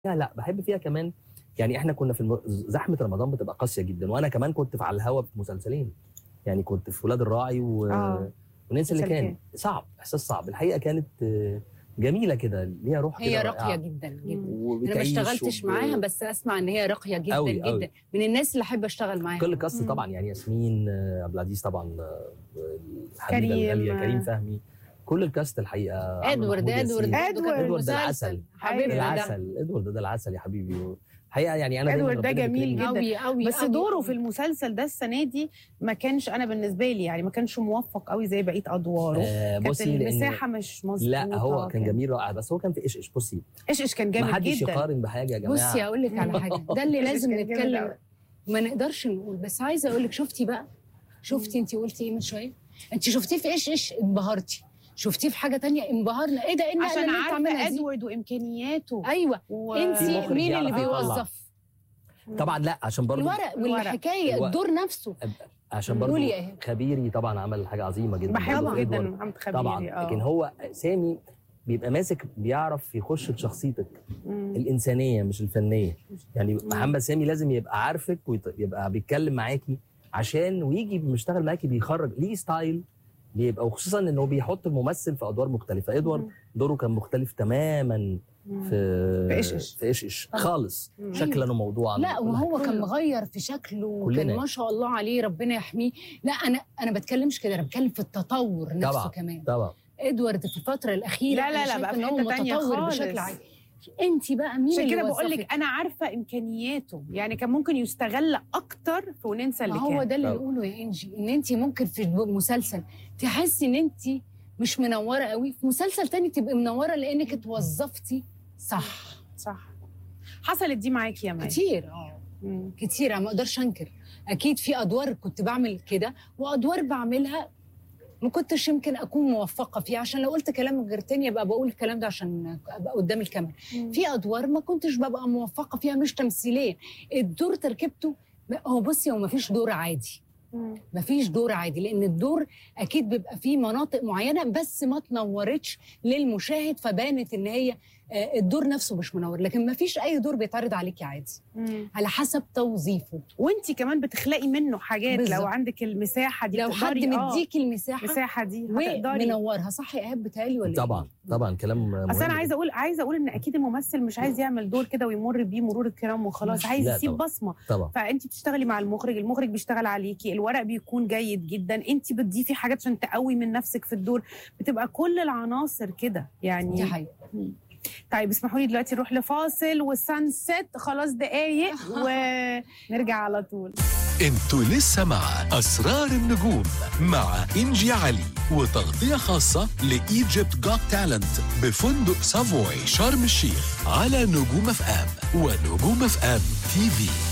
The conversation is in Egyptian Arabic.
فيها لأ، باحب فيها كمان يعني إحنا كنا في الم زحمة رمضان بتبقى قاسية جدًا، وأنا كمان كنت في على الهوا في مسلسلين، يعني كنت في ولاد الراعي و آه. وننسى اللي ننسى اللي كان، صعب، إحساس صعب، الحقيقة كانت جميلة كده، ليها روح هي كده راقية رائعة. جدًا، جدًا. أنا ما وبتعيش اشتغلتش وب معاها بس أسمع إن هي راقية جدًا، أوي، أوي. جدًا، من الناس اللي أحب أشتغل معاها. كل الcast إمم. طبعًا يعني ياسمين عبد العزيز طبعًا الحبيبة كريم. الغالية، كريم فهمي، كل الcast الحقيقة عمرو إدوارد، محمود إدوارد ياسين. برضه كان إدوارد ده مسلسل. العسل، حبيبنا ده. العسل، إدوارد ده العسل يا حبيبي، الحقيقة يعني أنا دايمًا إدوارد ده ربنا جميل بيكرمني جدًا. أوي، أوي، بس أوي، دوره أوي. في المسلسل ده السنة دي ما كانش أنا بالنسبة لي يعني ما كانش موفّق أوي زي بقية أدواره، آآ كانت بُصّي لإن المساحة مش مضبوطة لأ، هو كان جميل رائع، بس هو كان في إيش إيش، بُصّي إيش إيش كان ما جامد حدش جدًا. يقارن بحاجة يا جماعة بُصّي هاقول لِك على حاجة، ده اللي إيش لازم كان جامد نتكلم أوي. ما نقدرش نقول، بس عايزة أقول لِك شُفتِ بقى، شُفتِ أنتِ قُلتِ إيه من شوية؟ أنتِ شُفتيه في إيش إيش انبهرتِ، شُفتيه في حاجة تانية انبهرنا، إيه ده إيه النقلة عشان اللي أنتِ عاملها عارفة دي؟ إدوارد وإمكانياته أيوه، و أنتِ في مخرج مين اللي يعرف يطلع. بيوظّف؟ طبعًا لأ، عشان برضه الورق الورق. والحكاية، الورق. الدور نفسه. عشان قولي برضه يا إيهاب. خبيري طبعًا عمل حاجة عظيمة جدًا باحبه برضه في جدًا إدوارد. محمد خبيري طبعًا، آه. لكن هو سامي بيبقى ماسك بيعرف يخش بشخصيتك إمم. الإنسانية مش الفنية، يعني إمم. محمد سامي لازم يبقى عارفِك ويت يبقى بيتكلم معاكِ عشان وييجي بيشتغل معاكِ بيخرّج ليه style بيبقى وخصوصًا إنه بيحط الممثل في أدوار مختلفة، إدوارد إمم. دوره كان مختلف تمامًا إمم. في في إيش إيش. في إيش إيش طبعًا. خالص، إمم. شكلًا وموضوعًا لأ وكل حاجة. وهو كان كله. مغيّر في شكله وكان كلنا. ما شاء الله عليه ربنا يحميه، لأ أنا أنا باتكلمش كده، أنا باتكلم في التطوّر نفسه طبعًا، كمان. طبعًا. إدوارد في الفترة الأخيرة لا، لا، أنا لا، شايفة بقى إن في هو حتة تانية متطوّر بشكل خالص. عام. أنتِ بقى مين عشان اللي كده باقول لِك وظّفِك؟ أنا عارفة إمكانياته، يعني كان ممكن يستغل أكتر في وننسى اللي ما هو كان. ده اللي طبعًا. نقوله يا إنجي، إن أنتِ ممكن في مسلسل تحسّي إن أنتِ مش منوّرة أوي، في مسلسل تاني تبقي منوّرة لإنِّك اتوظّفتِ صح. صح. حصلت دي معاكِ يا مي. كتير آه، إمم. كتير أنا ما أقدرش أنكر، أكيد في أدوار كنت باعمل كده وأدوار باعملها ما كنتش يمكن أكون موفّقة فيها، عشان لو قُلت كلام غير تاني أبقى باقول الكلام ده عشان أبقى قدّام الكاميرا. إمم. في أدوار ما كنتش بابقى موفّقة فيها مش تمثيليًا، الدور تركيبته م هو بُصّي هو ما فيش دور عادي، إمم. ما فيش دور عادي، لإن الدور أكيد بيبقى فيه مناطق معيّنة بس ما اتنوّرتش للمشاهد، فبانت إن هي آآ الدور نفسه مش منوّر، لكن ما فيش أي دور بيتعرض عليكِ عادي، إمم. على حسب توظيفه. وأنتِ كمان بتخلقي منه حاجات لو بالضبط. عندِك المساحة دي لو حد بتقدري آه، مدّيكِ المساحة المساحة دي هتقدري ومنوّرها، صح يا إيهاب بيتهيأ لي والّا إيه؟ طبعًا، طبعًا كلام مهم أصل أنا جدًا. عايزة أقول عايزة أقول إن أكيد الممثل مش عايز يعمل دور كده ويمُر بيه مرور الكرام وخلاص، عايز لا يسيب طبعًا. بصمة، طبعًا. فأنتِ بتشتغلي مع المُخرج، المُخرج بيشتغل عليكِ، الورق بيكون جيد جدًا، أنتِ بتضيفي حاجات عشان تقوّي من نفسِك في الدور، بتبقى كل العناصر كده، دي يعني حقيقة. إمم. طيب اسمحوا لي دلوقتي نروح لفاصل والsunset خلاص دقايق ونرجع على طول. انتوا لسه مع أسرار النجوم مع إنجي علي وتغطية خاصة لإيجيبت جوت تالنت بفندق سافوي شرم الشيخ على نجوم اف ام ونجوم اف ام تي في